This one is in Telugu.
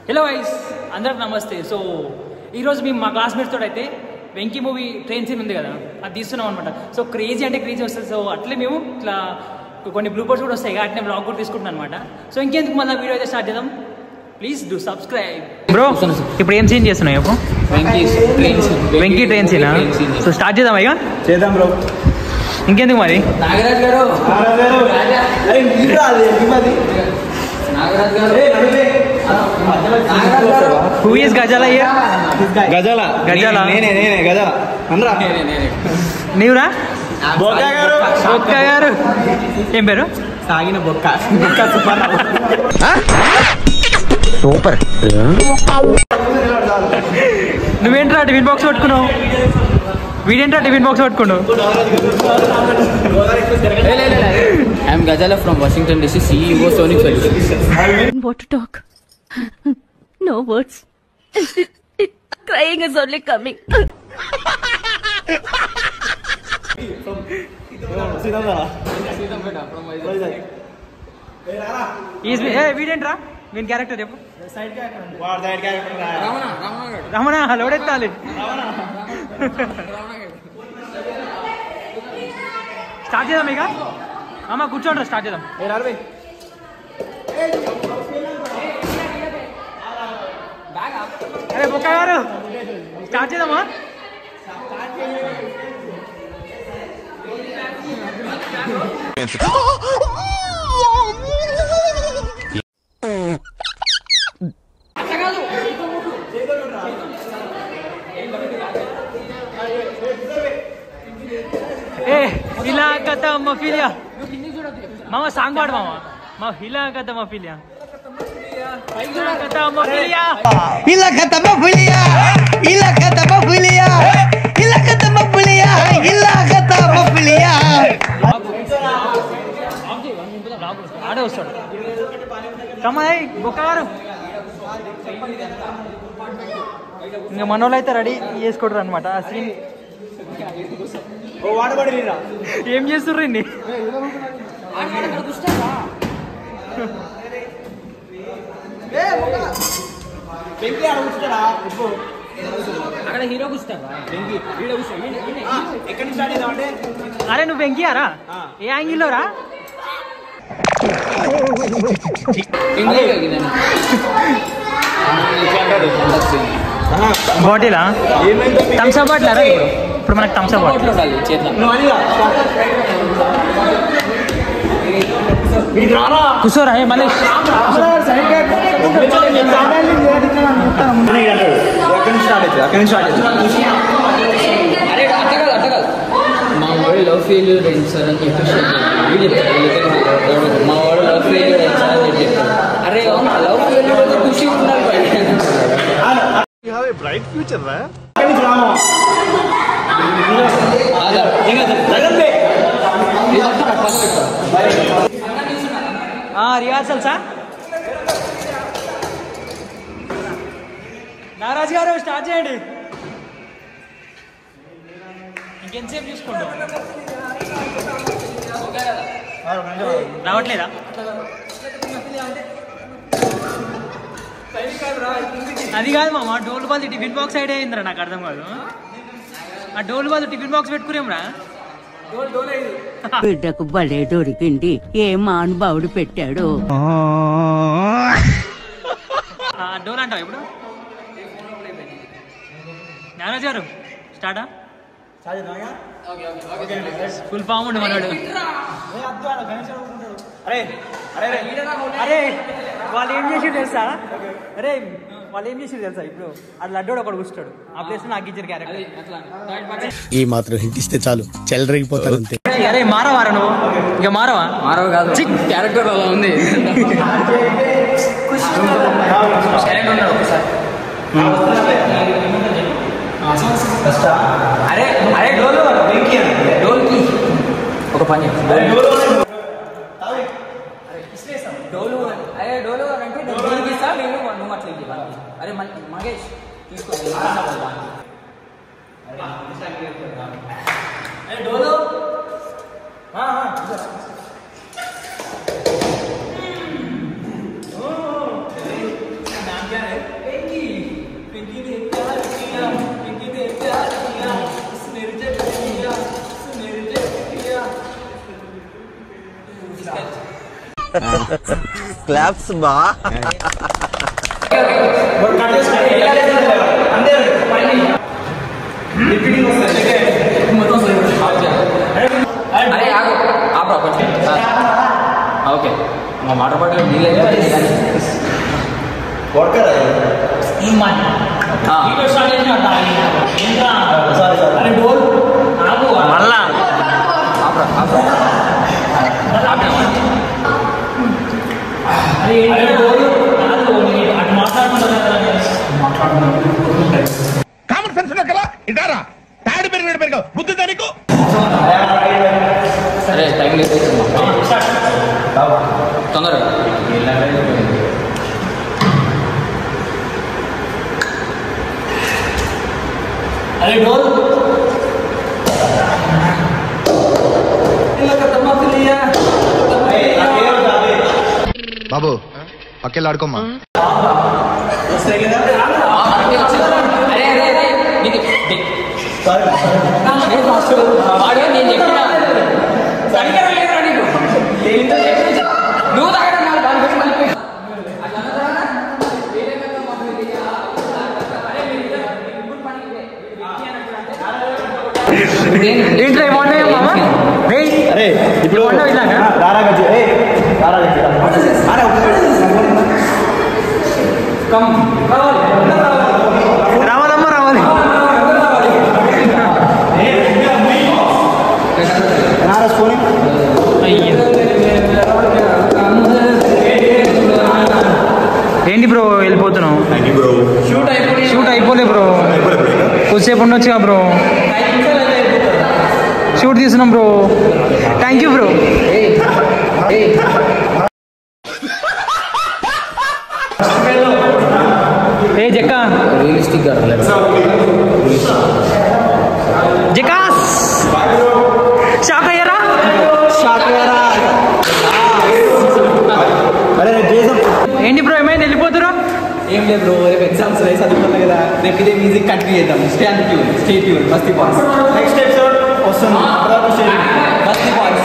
హలో వైస్ అందరికి నమస్తే సో ఈరోజు మేము మా క్లాస్మేట్స్ తోటి అయితే వెంకీ మూవీ ట్రైన్ సీన్ ఉంది కదా అది తీస్తున్నాం అనమాట సో క్రేజీ అంటే క్రేజీ వస్తుంది సో అట్లే మేము ఇట్లా కొన్ని బ్లూపర్స్ కూడా వస్తాయి అట్లే బ్లాగ్ కూడా తీసుకుంటున్నాం అనమాట సో ఇంకెందుకు మళ్ళీ వీడియో అయితే స్టార్ట్ చేద్దాం ప్లీజ్ డూ సబ్స్క్రైబ్ బ్రో ఇప్పుడు ఏం సీన్ చేస్తున్నావు చెప్పు Venky train scene Venky train సీనా సో స్టార్ట్ చేద్దాం ఇక చేద్దాం బ్రో ఇంకెందుకు మరి నాగరాజ్ గారు అరే నీకు రాదు అది నాగరాజ్ గారు నాగరాజ్ గారు హూ ఇస్ గజాల ఇయర్ గజాల గజాల? నేనే నేనే గజాల అనరా నేనే నేనే నీవురా బొక్క గారు ఒక్క గారు ఏం పేరు సాగిన బొక్క బొక్క సూపర్ నువ్వేంట్రా టిఫిన్ బాక్స్ పట్టుకున్నావు వీడేంట్రా టిఫిన్ బాక్స్ పట్టుకున్నావు I'm Gazala from Washington DC CEO Sonic Solutions what to talk. no words. Crying is only coming. Is a వీడేంట్రా వీని క్యారెక్టర్ చెప్పు రమణ రమణ గారు రమణ లోడెత్తాలి స్టార్ట్ చేద్దాం ఇక అమ్మ కూర్చోండి స్టార్ట్ చేద్దాం అరే బొక్క గారు స్టార్ట్ చేద్దామా ఏ ఇలా కథ మఫీలియా మామ సాంగ్ పాడు మామ మా ఇలా కథ మఫీలియా ఇలా కథ మఫీలియా ఇలా కథమ పులియా ఇలా కథమ పులియా ఇలా కథమ పులియా ఇలా కథమ పులియా ఆడే వస్తాడు కమ్మాయి బొక్కగారు ఇంకా మనోళ్ళు అయితే రెడీ చేసుకుంటారు అనమాట ఆ సీన్ ఓ వాడబడి రా ఏం చేస్తుర్రు ఇన్ని వెంకీ ఆడ కూర్చుంటాడా ఇప్పుడు అక్కడ హీరో కూర్చుంటారా ఎక్కడి నుంచి స్టార్ట్ చేద్దాం అంటే అరే నువ్వు వెంకియారా ఏ యాంగిల్లో రా బాటిలా ఏమైందో మీకు? థమ్స్ అప్ బాటిల్ రా ఇప్పుడు ఇప్పుడు మనకు థమ్స్ అప్ బాటిల్ ఉండాలి చేద్దాం నువ్వు అనిరా ఇది రారా కూర్చోరా ఏ మళ్ళీ ఎక్కడి నుంచి స్టార్ట్ అవుతుంది అక్కడి నుంచి స్టార్ట్ అవుతుంది అరే అట్ట కాదు అట్ట కాదు మా వాడు లవ్ ఫెయిల్యూర్ అయింది సార్ అని చెప్పేసి వీడు చెప్తాడు వీళ్ళకి మా వాడు లవ్ ఫెయిల్యూర్ అయింది సార్ అని చెప్పి చెప్తాడు అరే అవునా లవ్ ఫెయిల్యూర్ అంటే ఖుషి ఉండాలి బయట ఎక్కడి నుంచి రామా జగన్పే రిహార్సల్ సార్ నాగరాజు గారు స్టార్ట్ చేయండి ఇంకెంతసేపు చూసుకోండి రావట్లేదా అది కాదు మామ డోల్ బాల్ టిఫిన్ బాక్స్ ఐడియా అయిందిరా నాకు అర్థం కాదు ఆ డోల్ బాల్ టిఫిన్ బాక్స్ పెట్టుకురేమ్రా బిడ్డకు భలే దొరికింది ఏ మానుభావుడు పెట్టాడు ఆ డోర్ అంటావు ఇప్పుడు నాగరాజు గారు స్టార్టా ఫుల్ ఫామ్ ఉండు మనోడు అరే అరే అరే అరే వాళ్ళు ఏం చేసి తెలుసా అరే వాళ్ళు ఏం చేసి తెలుసా ఇప్పుడు ఆ లడ్డోడు ఒకడు కూర్చుంటాడు ఆ ప్లేస్ నాకు ఇచ్చిన క్యారెక్టర్ ఈ మాత్రం హింట్ ఇస్తే చాలు చెలరేగిపోతారు అంతే అరే మారవారా నువ్వు ఇక మారవా మారవ కాదు క్యారెక్టర్ అలా ఉంది అరే అరే డోర్ డోల్కి ఒక పని డోలు అరే డోలు అని అంటే నేను దీనికి ఇస్తా నేను నువ్వు అట్లా ఇవ్వు వాళ్ళకి. అరే మ- మహేష్ తీసుకో నేను ఇస్తా వాళ్ళకి. అరే డోలు ఆ, ఆ. ఓ, నామ్ క్యా హై? క్లాప్స్ బా అరే ఆగు ఆపరా కొంచెం ఆ, ఓకే మా వాటర్ బాటిల్ నీళ్ళు అయితే ఏం మాట ఆ. వీడియో స్టార్ట్ చేసిన ఏంట్రా అరే డోర్ ఆగు మళ్ళా ఆపరా ఆపరా ఆపినా అరే ఏంట్రా డోర్ కాదు నేను అటు మాట్లాడుతున్నా కామన్ సెన్స్ ఉన్నా కదా ఇంటారా తాడు పెరిగినట్టు పెరిగావు బుద్ధి దానికి సరే టైం లేదు తొందరగా అరే డోర్ బాబు పక్కెళ్ళాడుకోమ్మా అరే అరే అరే నీకు వాడు నేను చెప్పిన సరిగ్గా లేదురా నీకు నువ్వు తాగడం కాదు, దాని గురించి మళ్ళీ పోయి. ఏంట్రా ఏమన్నా మామ ఏయ్ అరే ఇప్పుడు ఏమన్నా ఇలాగా రారా గజ్జి ఏ రారా గజ్జి అరే ఒక రావాలమ్మ రావాలి రారా స్పూని ఏంటి బ్రో వెళ్ళిపోతున్నావు షూట్ అయిపోలే బ్రో కొద్దిసేపు ఉండొచ్చుగా బ్రో షూట్ తీస్తున్నాం బ్రో థ్యాంక్ యూ బ్రో ఏ జక్క రియలిస్టిక్ గా రాలేదు. జకాస్ షాక్ అయ్యారా అరే రేపు చేసాం ఏంటి బ్రో ఏమైంది వెళ్ళిపోతురా ఏం లేదు బ్రో రేపు ఎగ్జామ్స్ రేస్ చదువుకున్నా కదా రేపు ఇదే మ్యూజిక్ కంటిన్యూ చేద్దాం stay and tune stay tune మస్తీ పాస్ నెక్స్ట్ ఎపిసోడ్ వస్తుంది అప్పటివరకు stay tuned. మస్తీ పాస్